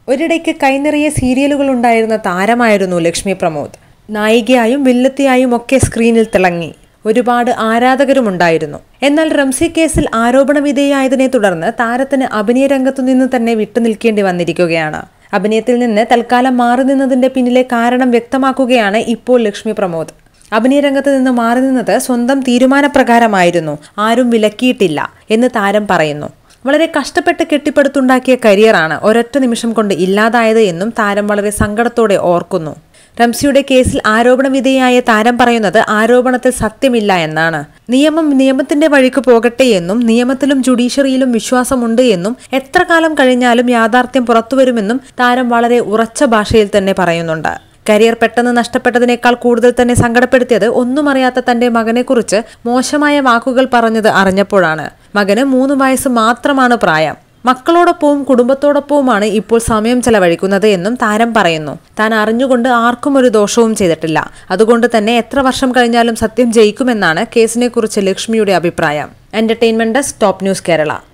ഒരിടയ്ക്ക് കൈനിറയെ സീരിയലുകൾ ഉണ്ടായിരുന്ന താരമായിരുന്നു ലക്ഷ്മി പ്രമോദ് നായികയായും വില്ലത്തിയായും ഒക്കെ സ്ക്രീനിൽ തിളങ്ങി ഒരുപാട് ആരാധകരുമുണ്ടായിരുന്നു എന്നാൽ റംസി കേസിൽ ആരോപണ വിധേയായതിനെ തുടർന്ന് താരത്തിന് അഭിനയ രംഗത്തു നിന്ന് തന്നെ വിട്ടുനിൽക്കേണ്ടി വന്നിരിക്കുകയാണ് അഭിനയത്തിൽ നിന്ന് തൽക്കാലം മാറി നിന്നതിന്റെ പിന്നിലെ കാരണം വ്യക്തമാക്കുകയാണ് ഇപ്പോൾ ലക്ഷ്മി പ്രമോദ് അഭിനയ രംഗത്ത് നിന്ന് മാറി നിന്നത് സ്വന്തം തീരുമാനപ്രകാരമായിരുന്നു ആരും വിലക്കിയിട്ടില്ല എന്ന് താരം പറയുന്നു വളരെ കഷ്ടപ്പെട്ട് കെട്ടിപ്പടുത്തുണ്ടാക്കിയ കരിയറാണ് ഒരൊറ്റ നിമിഷം കൊണ്ട് ഇല്ലാതായത് എന്നും താരം വളരെ സങ്കടത്തോടെ ഓർക്കുന്നു റംസിയുടെ കേസിൽ ആരോപണ വിധേയായ താരം പറയുന്നത് ആരോപണത്തിൽ സത്യമില്ല എന്നാണ് നിയമം നിയമത്തിന്റെ വഴിക്ക് പോകട്ടെ എന്നും നിയമത്തിലും ജുഡീഷ്യറിയിലും വിശ്വാസമുണ്ട് എന്നും എത്ര കാലം കഴിഞ്ഞാലും യാഥാർത്ഥ്യം പുറത്തുവരുമെന്നും താരം വളരെ ഉറച്ച ഭാഷയിൽ തന്നെ പറയുന്നുണ്ട് കരിയർ പെട്ടെന്ന് നഷ്ടപ്പെട്ടതിനേക്കാൾ കൂടുതൽ തന്നെ സങ്കടപ്പെടുത്തിയത് ഒന്നും അറിയാത്ത തന്റെ മകനെക്കുറിച്ച് മോശമായ വാക്കുകൾ പറഞ്ഞത് അറിഞ്ഞപ്പോഴാണ് മകന് മൂന്ന് വയസ്സ് മാത്രമാണ് പ്രായം മക്കളോടൊപ്പവും കുടുംബത്തോടൊപ്പവുമാണ് ഇപ്പോൾ സമയം ചെലവഴിക്കുന്നത് എന്നും താരം പറയുന്നു താൻ അറിഞ്ഞുകൊണ്ട് ആർക്കും ഒരു ദോഷവും ചെയ്തിട്ടില്ല അതുകൊണ്ട് തന്നെ എത്ര വർഷം കഴിഞ്ഞാലും സത്യം ജയിക്കുമെന്നാണ് കേസിനെക്കുറിച്ച് ലക്ഷ്മിയുടെ അഭിപ്രായം entertainment desk top news Kerala